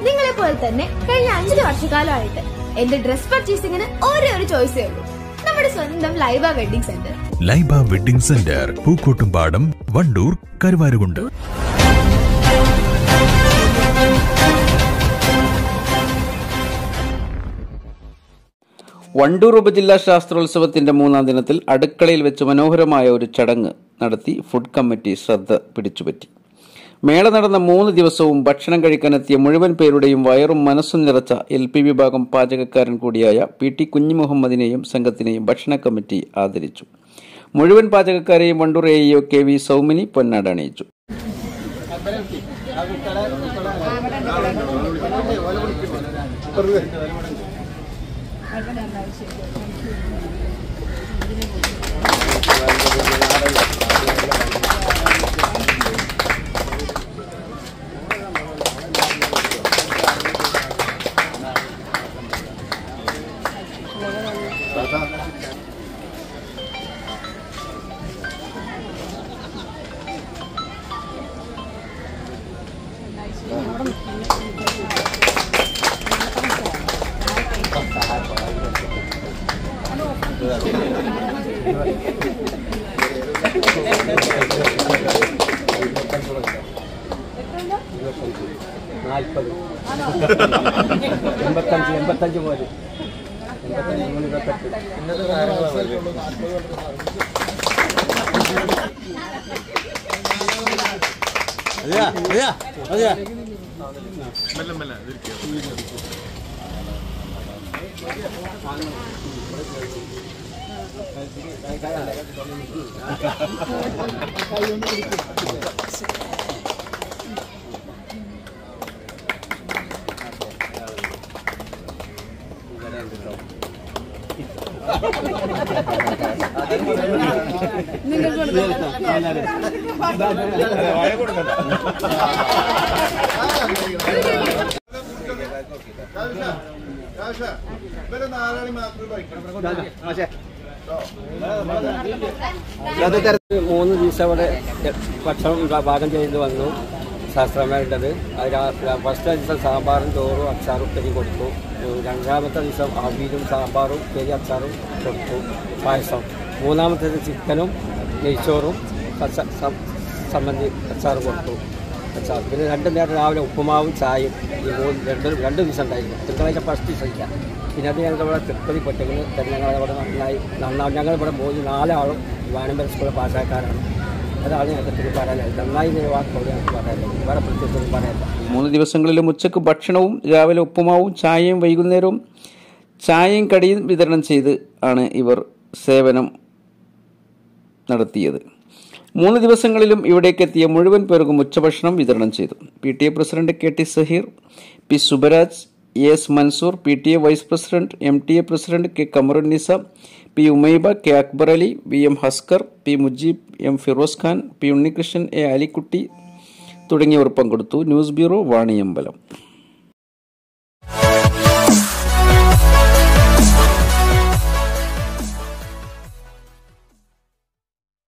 നിങ്ങളെ പോലെ തന്നെ കഴിഞ്ഞ അഞ്ചര വർഷക്കാലമായിട്ട് എന്റെ ഡ്രസ് പർച്ചേസിംഗിന് ഒരേ ഒരു ചോയ്സേ ഉള്ളൂ നമ്മുടെ സ്വന്തം Laiba wedding centre Laiba wedding centre Pookkottumpadam Wandoor Karuvarakundu Wandoor ഉപജില്ലാ ശാസ്ത്രോത്സവത്തിന്റെ മൂന്നാം ദിനത്തിൽ അടുക്കളയിൽ വെച്ച് മനോഹരമായ ഒരു ചടങ്ങ് നടത്തി ഫുഡ് കമ്മിറ്റി ശ്രദ്ധ പിടിച്ചുപറ്റി മേള നടന്ന മൂന്ന് ദിവസവും ഭക്ഷണം കഴിക്കാനെത്തിയ മുഴുവൻ പേരുടെയും വയറും മനസ്സും നിറച്ച എൽ പി വിഭാഗം പാചകക്കാരൻ കൂടിയായ പി ടി കുഞ്ഞിമുഹമ്മദിനെയും സംഘത്തിനെയും ഭക്ഷണ കമ്മിറ്റി ആദരിച്ചു മുഴുവൻ പാചകക്കാരെയും Wandoor A EO K V Saumini പൊന്നാട് അണിയിച്ചു നാൽപ്പത് എൺപത്തഞ്ച് എൺപത്തഞ്ച് പോലും എൺപത്തഞ്ച് മൂന്ന് ഇരുപത്തെട്ട് അതെയാ അതെയാ അതെയാ മൂന്ന് ദിവസം അവിടെ ഭക്ഷണം പാകം ചെയ്ത് വന്നു ശാസ്ത്രമേണ്ടത് ഫസ്റ്റ് ദിവസം സാമ്പാറും ചോറും അച്ചാറും ഉപ്പേരി കൊടുത്തു രണ്ടാമത്തെ ദിവസം അവിയലും സാമ്പാറും ഉപ്പേരി അച്ചാറും കൊടുത്തു പായസം മൂന്നാമത്തേത് ചിക്കനും നെയ്ച്ചോറും കച്ച- സം- സംബന്ധി അച്ചാർ കൊടുത്തു അച്ചാർ പിന്നെ രണ്ട് നേരം രാവിലെ ഉപ്പുമാവും ചായയും ഈ മൂന്ന് രണ്ട് രണ്ട് ദിവസം ഉണ്ടായിരുന്നു തിങ്കളാഴ്ച ഫസ്റ്റ് ദിവസം ഇല്ല പിന്നെ അത് ഞങ്ങൾ ഇവിടെ തൃപ്പതി പൊറ്റങ്ങൾ ഞങ്ങൾ ഇവിടെ നന്നായി നന്നാവും ഞങ്ങൾ ഇവിടെ മൂന്ന് നാലാളും വാനമ്പല സ്കൂളിൽ പാസ്സാക്കാരാണ് അതാണ് ഞങ്ങൾക്ക് തിരി പറയാനുള്ളത് നന്നായി എന്ന വാക്കുകൾ ഞങ്ങൾക്ക് പറയാനുള്ളത് വേറെ പ്രത്യേകിച്ചൊന്നും പറയാനില്ല മൂന്ന് ദിവസങ്ങളിലും ഉച്ചക്ക് ഭക്ഷണവും രാവിലെ ഉപ്പുമാവും ചായയും വൈകുന്നേരവും ചായയും കടിയും വിതരണം ചെയ്ത് ആണ് ഇവർ സേവനം നടത്തിയത് മൂന്ന് ദിവസങ്ങളിലും ഇവിടേക്ക് എത്തിയ മുഴുവൻ പേർക്കും ഉച്ചഭക്ഷണം വിതരണം ചെയ്തു P T A president K T Zaheer P Subaraj A S Mansoor P T A vice president M T A president K Kamarunnisa P Umaiba K Akbar Ali V M Haskar P Mujeeb M Firoz Khan P Unnikrishnan A Alikutty തുടങ്ങിയവർ പങ്കെടുത്തു ന്യൂസ് ബ്യൂറോ വാണിയമ്പലം